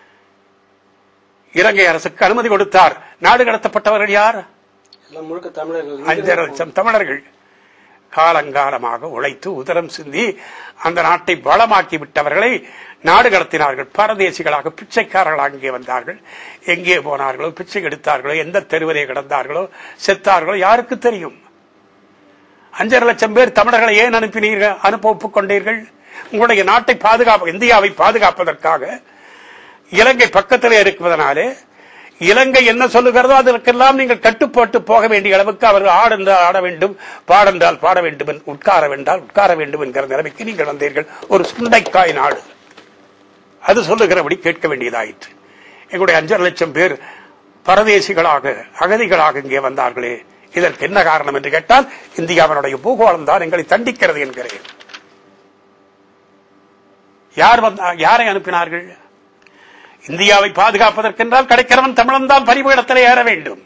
இலங்கை அரசுக்கு அனுமதி கொடுத்தார் நாடு கடத்தப்பட்டவர்கள் யார் எல்லாம் முழுக்க தமிழர்கள் அஞ்சரை லட்சம் தமிழர்கள் காலங்காலமாக உழைத்து உதரம் சிந்தி அந்த நாட்டை வளமாக்கி விட்டவர்களை நாடு கடத்தினார்கள் பரதேசிகளாக பிச்சைக்காரர்களாக இங்கே வந்தார்கள் எங்கே போனார்களோ பிச்சை எடுத்தார்களோ எந்த தெருவிலே கிடந்தார்களோ செத்தார்களோ யாருக்கு தெரியும் அஞ்சரை லட்சம் பேர் தமிழர்களை ஏன் அனுப்பினீர்கள் அனுப்ப ஒப்புக்கொண்டீர்கள் உங்களுடைய நாட்டை பாதுகாப்பு இந்தியாவை பாதுகாப்பதற்காக இலங்கை பக்கத்திலே இருக்குவதனாலே இலங்கை என்ன சொல்லுகிறதோ அதற்கெல்லாம் நீங்கள் கட்டுப்பட்டு போக வேண்டிய அளவுக்கு அவர்கள் ஆடென்றால் ஆட வேண்டும் பாடென்றால் பாட வேண்டும் என்- உட்கார வேண்டால் உட்கார வேண்டும் என்கிற நிலைமைக்கு நீங்கள் வந்தீர்கள் ஒரு சுண்டைக்காய் நாடு அது சொல்லுகிறபடி கேட்க வேண்டியதாயிற்று எங்களுடைய அஞ்சரை லட்சம் பேர் பரதேசிகளாக அகதிகளாக இங்கே வந்தார்களே இதற்கு என்ன காரணம் என்று கேட்டால் இந்தியாவினுடைய பூகோளம் தான் எங்களை தண்டிக்கிறது என்கிறேன் யார் வந்தா யாரை அனுப்பினார்கள் இந்தியாவை பாதுகாப்பதற்கென்றால் கிடைக்கிறவன் தமிழன் தான் பரிபீடத்தில் ஏற வேண்டும்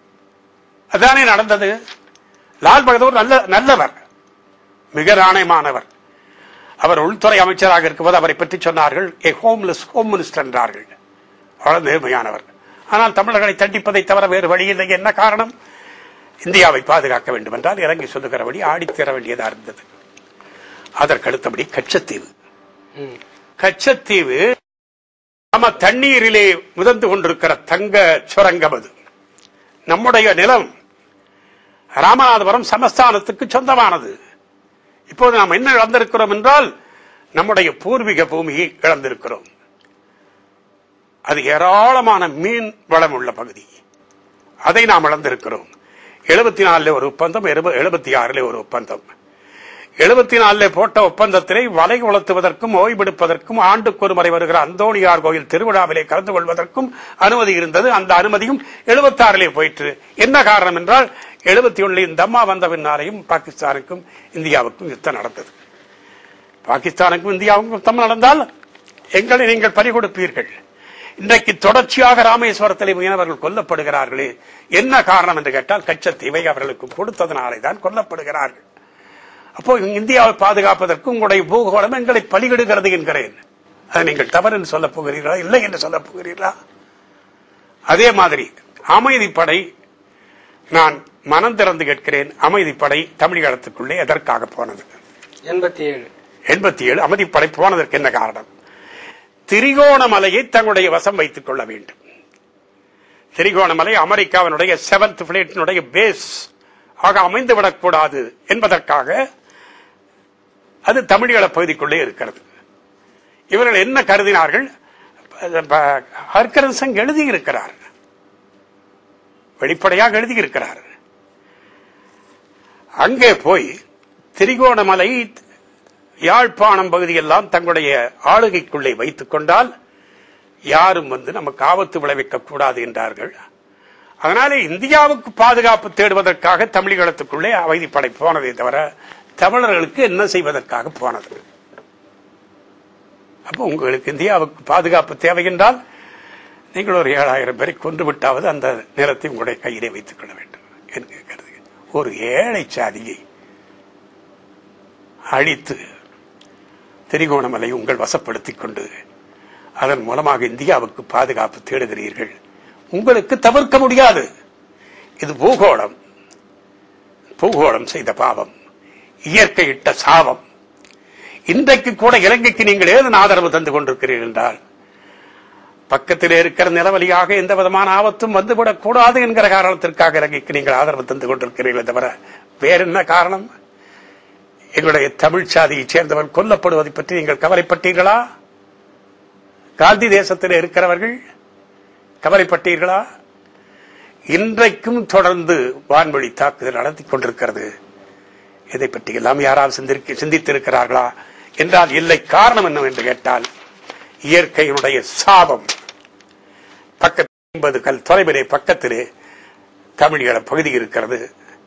அதானே நடந்தது லால் பகதூர் நல்ல நல்லவர் மிக நாணயமானவர் அவர் உள்துறை அமைச்சராக இருக்கும்போது அவரை பற்றி சொன்னார்கள் ஏ ஹோம்லெஸ் ஹோம் மினிஸ்டர் என்றார்கள் அவ்வளவு நேர்மையானவர் ஆனால் தமிழர்களை தண்டிப்பதை தவிர வேறு வழி இல்லை என்ன காரணம் இந்தியாவை பாதுகாக்க வேண்டும் என்றால் இறங்கி சொல்லுகிறபடி ஆடித்தர வேண்டியதா இருந்தது அதற்கு அடுத்தபடி கச்சத்தீவு ம். கச்சத்தீவு நம்ம தண்ணீரிலே மிதந்து கொண்டிருக்கிற தங்க சுரங்கம் அது நம்முடைய நிலம் ராமநாதபுரம் சமஸ்தானத்துக்கு சொந்தமானது இப்போது நாம் என்ன இழந்திருக்கிறோம் என்றால் நம்முடைய பூர்வீக பூமியை இழந்திருக்கிறோம் அது ஏராளமான மீன் வளம் உள்ள பகுதி அதை நாம் இழந்திருக்கிறோம் எழுபத்தி நாலுல ஒரு ஒப்பந்தம் எழுபத்தி ஆறுல ஒரு ஒப்பந்தம் எழுபத்தி நாலுல போட்ட ஒப்பந்தத்திலே வலை உலர்த்துவதற்கும் ஓய்வெடுப்பதற்கும் ஆண்டுக்கு ஒரு முறை வருகிற அந்தோணியார் கோயில் திருவிழாவிலே கலந்து கொள்வதற்கும் அனுமதி இருந்தது அந்த அனுமதியும் எழுபத்தி ஆறிலே போயிற்று என்ன காரணம் என்றால் எழுபத்தி ஒன்றில் இந்த அம்மா வந்த பின்னாலேயும் பாகிஸ்தானுக்கும் இந்தியாவுக்கும் யுத்தம் நடந்தது பாகிஸ்தானுக்கும் இந்தியாவுக்கும் யுத்தம் நடந்தால் எங்களை நீங்கள் பறி கொடுப்பீர்கள் இன்றைக்கு தொடர்ச்சியாக ராமேஸ்வரத்திலே மீனவர்கள் கொல்லப்படுகிறார்களே என்ன காரணம் என்று கேட்டால் கச்சத்தீவை அவர்களுக்கு கொடுத்ததனாலே தான் கொல்லப்படுகிறார்கள் அப்போ இந்தியாவை பாதுகாப்பதற்கு உங்களுடைய பூகோளம் எங்களை பலியிடுகிறது என்கிறேன் அதை நீங்கள் தவறு என்று சொல்லப் போகிறீர்களா இல்லை என்று சொல்லப் போகிறீர்களா அதே மாதிரி அமைதிப்படை நான் மனம் திறந்து கேட்கிறேன் அமைதிப்படை தமிழகத்துக்குள்ளே எதற்காக போனது எண்பத்தி ஏழு எண்பத்தி ஏழு அமைதிப்படை போனதற்கு என்ன காரணம் திரிகோணமலையை தங்களுடைய வசம் வைத்துக் கொள்ள வேண்டும் திரிகோணமலை அமெரிக்காவினுடைய செவன்த் பிளேட்டினுடைய பேஸ் ஆக அமைந்து விடக்கூடாது என்பதற்காக அது தமிழீழ பகுதிக்குள்ளே இருக்கிறது இவர்கள் என்ன கருதினார்கள் ஹர்கரன் எழுதியிருக்கிறார் வெளிப்படையாக எழுதியிருக்கிறார் அங்கே போய் திரிகோணமலை யாழ்ப்பாணம் பகுதியெல்லாம் தங்களுடைய ஆளுகைக்குள்ளே வைத்துக் கொண்டால் யாரும் வந்து நமக்கு ஆபத்து விளைவிக்க கூடாது என்றார்கள் அதனால இந்தியாவுக்கு பாதுகாப்பு தேடுவதற்காக தமிழீழத்துக்குள்ளே அமைதிப்படை போனதே தவிர தமிழர்களுக்கு என்ன செய்வதற்காக போனது அப்போ உங்களுக்கு இந்தியாவுக்கு பாதுகாப்பு தேவை என்றால் நீங்கள் ஒரு ஏழாயிரம் பேரை கொன்று விட்டாவது அந்த நிலத்தை உங்களுடைய கையிலே வைத்துக் கொள்ள வேண்டும் என்று கருதுகிறேன் ஒரு ஏழை சாதியை அழித்து திரிகோணமலை உங்கள் வசப்படுத்திக் கொண்டு அதன் மூலமாக இந்தியாவுக்கு பாதுகாப்பு தேடுகிறீர்கள் உங்களுக்கு தவிர்க்க முடியாது இது பூகோளம் பூகோளம் செய்த பாவம் இயற்கை இட்ட சாபம் இன்றைக்கு கூட இலங்கைக்கு நீங்கள் ஏதன் ஆதரவு தந்து கொண்டிருக்கிறீர்கள் என்றால் பக்கத்தில் இருக்கிற நிலவலியாக எந்த விதமான ஆபத்தும் வந்துவிடக் கூடாது என்கிற காரணத்திற்காக இலங்கைக்கு நீங்கள் ஆதரவு தந்து கொண்டிருக்கிறீர்களே தவிர வேற என்ன காரணம் எங்களுடைய தமிழ் சாதியைச் சேர்ந்தவர் கொல்லப்படுவதை பற்றி நீங்கள் கவலைப்பட்டீர்களா காந்தி தேசத்தில் இருக்கிறவர்கள் கவலைப்பட்டீர்களா இன்றைக்கும் தொடர்ந்து வான்வழி தாக்குதல் நடத்தி கொண்டிருக்கிறது இதை பற்றி எல்லாம் யாராவது சிந்திருக்க- சிந்தித்திருக்கிறார்களா என்றால் இல்லை காரணம் என்னவென்று கேட்டால் இயற்கையினுடைய சாபம் பக்கத்தில் ஐம்பது கல் தொலைவிலே பக்கத்திலே தமிழீழ பகுதி இருக்கிறது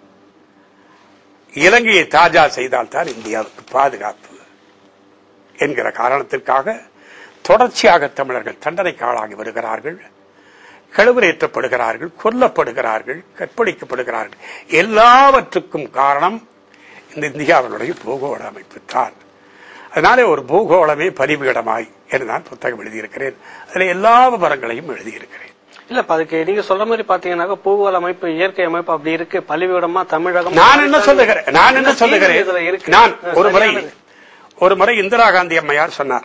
இலங்கையை தாஜா செய்தால் தான் இந்தியாவுக்கு பாதுகாப்பு என்கிற காரணத்திற்காக தொடர்ச்சியாக தமிழர்கள் தண்டனைக்கு ஆளாகி வருகிறார்கள் கழுவரேற்றப்படுகிறார்கள் கொல்லப்படுகிறார்கள் கற்பழிக்கப்படுகிறார்கள் எல்லாவற்றுக்கும் காரணம் இந்த இந்தியாவினுடைய பூகோள அமைப்பு தான் அதனாலே ஒரு பூகோளமே பரிபீடமாய் என்று நான் புத்தகம் எழுதியிருக்கிறேன் அதில் எல்லா விவரங்களையும் எழுதியிருக்கிறேன் இல்ல இப்ப அதுக்கு நீங்க சொல்ற மாதிரி பாத்தீங்கன்னாக்கா பூகோள அமைப்பு இயற்கை அமைப்பு அப்படி இருக்கு பள்ளிவிடமா தமிழகம் நான் என்ன சொல்லுகிறேன் நான் என்ன இதுல சொல்லுகிறேன் இருக்கு. நான் ஒரு முறை சரியானது. ஒரு முறை இந்திரா காந்தி அம்மையார் சொன்னார்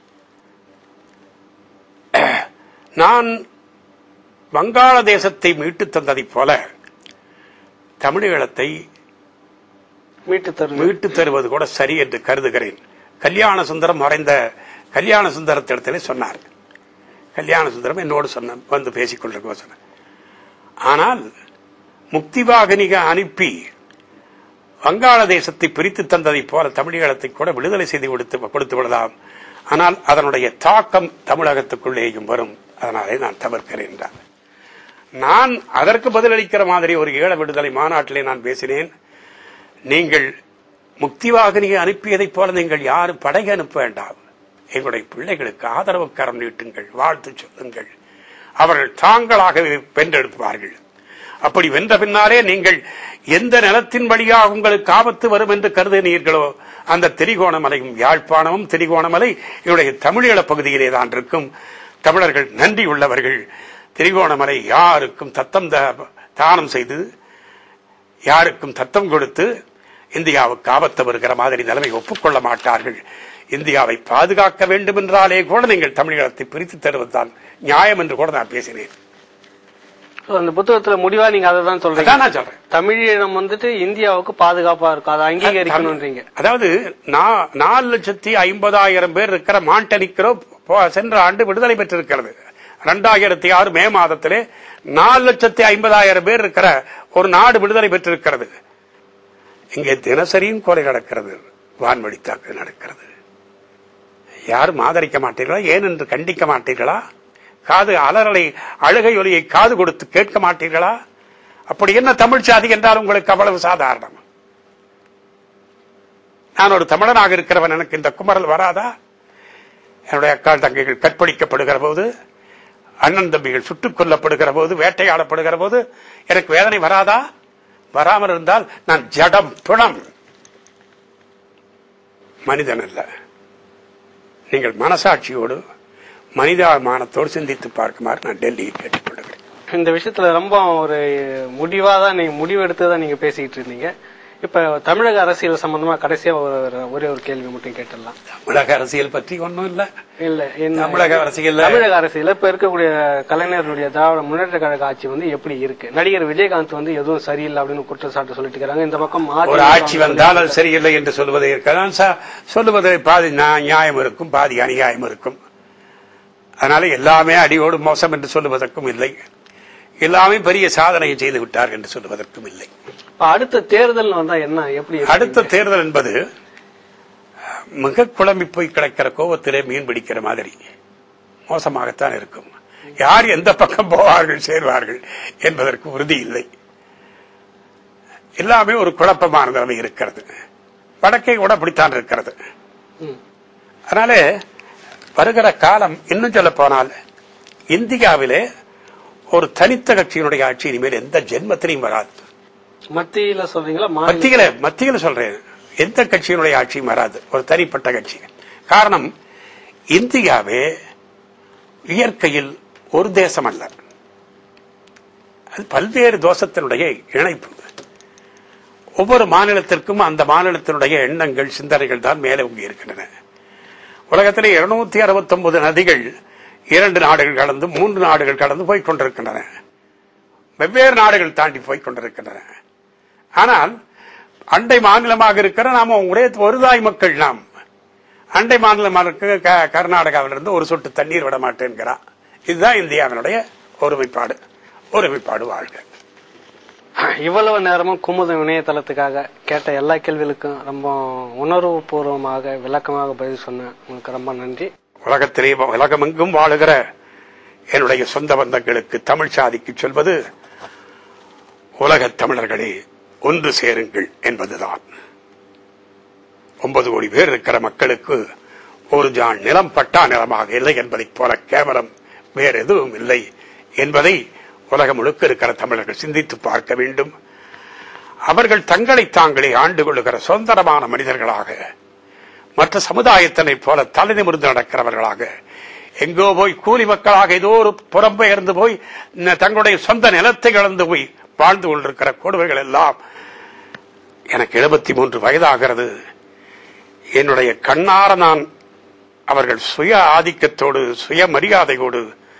நான் வங்காளதேசத்தை மீட்டு தந்ததைப் போல தமிழீழத்தை மீட்டு தரும் மீட்டு தருவது கூட சரி என்று கருதுகிறேன் கல்யாண சுந்தரம் மறைந்த கல்யாண சுந்தரத்திடத்திலே சொன்னார் கல்யாண சுந்தரம் என்னோடு சொன்ன வந்து பேசிக் கொண்டிருக்க சொன்னார் ஆனால் முக்திவாகினிக அனுப்பி வங்காளதேசத்தை பிரித்து தந்ததைப் போல தமிழீழத்தை கூட விடுதலை செய்து கொடுத்து கொடுத்து விடலாம் ஆனால் அதனுடைய தாக்கம் தமிழகத்துக்குள்ளேயும் வரும் அதனாலே நான் தவிர்க்கிறேன் என்றார் நான் அதற்கு பதிலளிக்கிற மாதிரி ஒரு ஈழ விடுதலை மாநாட்டிலே நான் பேசினேன் நீங்கள் முக்திவாகினியை அனுப்பியதைப் போல நீங்கள் யாரும் படை அனுப்ப வேண்டாம் எங்களுடைய பிள்ளைகளுக்கு ஆதரவு கரம் நீட்டுங்கள் வாழ்த்து சொல்லுங்கள் அவர்கள் தாங்களாகவே வென்றெடுப்பார்கள் அப்படி வென்ற பின்னாலே நீங்கள் எந்த நிலத்தின் வழியாக உங்களுக்கு ஆபத்து வரும் என்று கருதினீர்களோ அந்த திரிகோணமலையும் யாழ்ப்பாணமும் திரிகோணமலை என்னுடைய தமிழீழ பகுதியிலே தான் இருக்கும் தமிழர்கள் நன்றி உள்ளவர்கள் திரிகோணமலை யாருக்கும் தத்தம் த- தானம் செய்து யாருக்கும் தத்தம் கொடுத்து இந்தியாவுக்கு ஆபத்து வருகிற மாதிரி நிலைமை ஒப்புக்கொள்ள மாட்டார்கள் இந்தியாவை பாதுகாக்க வேண்டும் என்றாலே கூட நீங்கள் தமிழகத்தை பிரித்து தருவதுதான் நியாயம் என்று கூட நான் பேசினேன் அந்த புத்தகத்துல முடிவா நீங்க அதை தான் சொல்றீங்க அதான் நான் சொல்றேன் தமிழீழம் வந்துட்டு இந்தியாவுக்கு பாதுகாப்பா இருக்கும் அதை அங்கீகரிக்கணும்ன்றீங்க அதாவது நா- நாலு லட்சத்தி ஐம்பதாயிரம் பேர் இருக்கிற மாண்டனிக்கிறோ போ- சென்ற ஆண்டு விடுதலை பெற்றிருக்கிறது இரண்டாயிரத்தி ஆறு மே மாதத்திலே நாலு லட்சத்தி ஐம்பதாயிரம் பேர் இருக்கிற ஒரு நாடு விடுதலை பெற்றிருக்கிறது இங்கே தினசரியும் கொலை நடக்கிறது வான்வழி தாக்குதல் நடக்கிறது யாரும் ஆதரிக்க மாட்டீர்களா ஏன் என்று கண்டிக்க மாட்டீர்களா காது அலறலை அழுகை ஒலியை காது கொடுத்து கேட்க மாட்டீர்களா அப்படி என்ன தமிழ் சாதி என்றால் உங்களுக்கு அவ்வளவு சாதாரணம் நான் ஒரு தமிழனாக இருக்கிறவன் எனக்கு இந்த குமரல் வராதா என்னுடைய அக்காள் தங்கைகள் கற்பழிக்கப்படுகிற போது அண்ணன் தம்பிகள் சுட்டுக் கொல்லப்படுகிற போது வேட்டையாடப்படுகிற போது எனக்கு வேதனை வராதா வராமல் இருந்தால் நான் ஜடம் பிணம் மனிதன் அல்ல நீங்கள் மனசாட்சியோடு மனிதாபிமானத்தோடு சிந்தித்து பார்க்குமாறு நான் டெல்லியை கேட்டுக்கொள்கிறேன் இந்த விஷயத்துல ரொம்ப ஒரு முடிவா தான் நீங்க முடிவு எடுத்து தான் நீங்க பேசிக்கிட்டு இருந்தீங்க இப்ப தமிழக அரசியல் சம்பந்தமா கடைசியா ஒரு ஒரு- ஒரே ஒரு கேள்வி மட்டும் கேட்டுடலாம் தமிழக அரசியல் பற்றி ஒன்றும் இல்ல இல்ல என்ன- தமிழக அரசியல்ல தமிழக அரசியல் இப்ப இருக்கக்கூடிய கலைஞர்களுடைய திராவிட முன்னேற்ற கழக ஆட்சி வந்து எப்படி இருக்கு நடிகர் விஜயகாந்த் வந்து எதுவும் சரியில்லை அப்படின்னு குற்றச்சாட்டு சொல்லிட்டு இருக்காங்க இந்த பக்கம் அதிமுக ஒரு ஆட்சி வந்தால் அது சரியில்லை என்று சொல்வதை இருக்கலாம் ச- சொல்லுவது பாதி நியா- நியாயம் இருக்கும் பாதி அநியாயம் இருக்கும் அதனால எல்லாமே அடியோடு மோசம் என்று சொல்லுவதற்கும் இல்லை எல்லாமே பெரிய சாதனையை செய்து விட்டார் என்று சொல்லுவதற்கும் இல்லை இப்ப அடுத்த தேர்தல் வந்தா என்ன எப்படி இருக்கு? அடுத்த தேர்தல் என்பது மிக குழம்பி போய் கிடக்கிற கோவத்திலே மீன் பிடிக்கிற மாதிரி மோசமாகத்தான் இருக்கும் யார் எந்த பக்கம் போவார்கள் சேர்வார்கள் என்பதற்கு உறுதி இல்லை எல்லாமே ஒரு குழப்பமான நிலைமை இருக்கிறது வடக்கை கூட அப்படித்தான் இருக்கிறது ம். அதனால வருகிற காலம் இன்னும் சொல்ல போனால் இந்தியாவிலே ஒரு தனித்த கட்சியினுடைய ஆட்சி இனிமேல் எந்த ஜென்மத்திலையும் வராது மத்தியில சொல்றீங்களா மாநில மத்தியில மத்தியில சொல்றேன் எந்த கட்சியினுடைய ஆட்சியும் வராது ஒரு தனிப்பட்ட கட்சி காரணம் இந்தியாவே இயற்கையில் ஒரு தேசம் அல்ல அது பல்வேறு தோஷத்தினுடைய இணைப்பு ஒவ்வொரு மாநிலத்திற்கும் அந்த மாநிலத்தினுடைய எண்ணங்கள் சிந்தனைகள் தான் மேலே உங்கி இருக்கின்றன உலகத்திலே இருநூத்தி அறுபத்தி ஒன்பது நதிகள் இரண்டு நாடுகள் கடந்து மூன்று நாடுகள் கடந்து போய் கொண்டிருக்கின்றன வெவ்வேறு நாடுகள் தாண்டி போய் கொண்டிருக்கின்றன ஆனால் அண்டை மாநிலமாக இருக்கிற நாம ஒரே ஒரு தாய் மக்கள் நாம் அண்டை மாநிலமாக இருக்க க- கர்நாடகாவிலிருந்து ஒரு சொட்டு தண்ணீர் விட மாட்டேங்கிறான் இதுதான் இந்தியாவினுடைய ஒருமைப்பாடு ஒருமைப்பாடு வாழ்க இவ்வளவு நேரமும் குமுதம் இணையதளத்துக்காக கேட்ட எல்லா கேள்விகளுக்கும் ரொம்ப உணர்வு பூர்வமாக விளக்கமாக பதில் சொன்ன உங்களுக்கு ரொம்ப நன்றி உலகத்திலே உலகமெங்கும் வாழுகிற என்னுடைய சொந்த பந்தங்களுக்கு தமிழ் சாதிக்கு சொல்வது உலகத் தமிழர்களே ஒன்று சேருங்கள் என்பதுதான் ஒன்பது கோடி பேர் இருக்கிற மக்களுக்கு ஒரு ஜான் நிலம் பட்டா நிலமாக இல்லை என்பதைப் போல கேவலம் வேற எதுவும் இல்லை என்பதை உலகம் முழுக்க இருக்கிற தமிழர்கள் சிந்தித்து பார்க்க வேண்டும் அவர்கள் தங்களை தாங்களே ஆண்டு கொள்ளுகிற சுதந்திரமான மனிதர்களாக மற்ற சமுதாயத்தினைப் போல தலை நிமிர்ந்து நடக்கிறவர்களாக எங்கோ போய் கூலி மக்களாக ஏதோ ஒரு புறம்பெயர்ந்து போய் ந- தங்களுடைய சொந்த நிலத்தை இழந்து போய் வாழ்ந்து கொண்டிருக்கிற கொடுமைகள் எல்லாம் எனக்கு எழுபத்தி மூன்று வயதாகிறது என்னுடைய கண்ணார நான் அவர்கள் சுய ஆதிக்கத்தோடு சுய மரியாதையோடு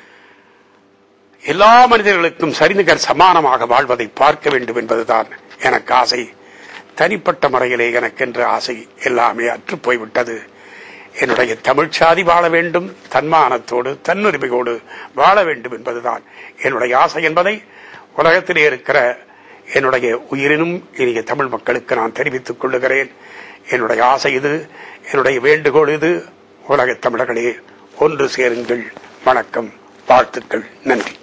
எல்லா மனிதர்களுக்கும் சரிநிகர் சமானமாக வாழ்வதை பார்க்க வேண்டும் என்பதுதான் எனக்கு ஆசை தனிப்பட்ட முறையிலே எனக்கென்ற ஆசை எல்லாமே அற்று போய்விட்டது என்னுடைய தமிழ் சாதி வாழ வேண்டும் தன்மானத்தோடு தன்னுரிமையோடு வாழ வேண்டும் என்பதுதான் என்னுடைய ஆசை என்பதை உலகத்திலே இருக்கிற என்னுடைய உயிரினும் இனிய தமிழ் மக்களுக்கு நான் தெரிவித்துக் கொள்ளுகிறேன் என்னுடைய ஆசை இது என்னுடைய வேண்டுகோள் இது உலகத் தமிழர்களே ஒன்று சேருங்கள் வணக்கம் வாழ்த்துக்கள் நன்றி